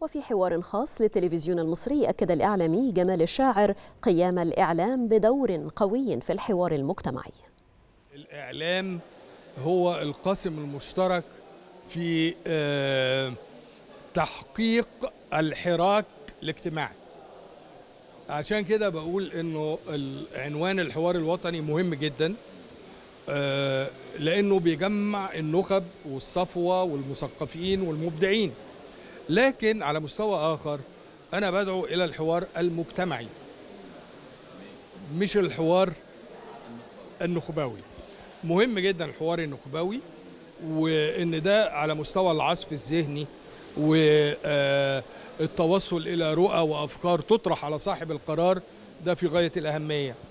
وفي حوار خاص للتلفزيون المصري أكد الإعلامي جمال الشاعر قيام الإعلام بدور قوي في الحوار المجتمعي الإعلام هو القاسم المشترك في آه، تحقيق الحراك الاجتماعي عشان كده بقول انه عنوان الحوار الوطني مهم جدا آه، لانه بيجمع النخب والصفوه والمثقفين والمبدعين لكن على مستوى اخر انا بدعو الى الحوار المجتمعي مش الحوار النخبوي مهم جدا الحوار النخبوي وان ده على مستوى العصف الذهني والتوصل الى رؤى وافكار تطرح على صاحب القرار ده في غايه الاهميه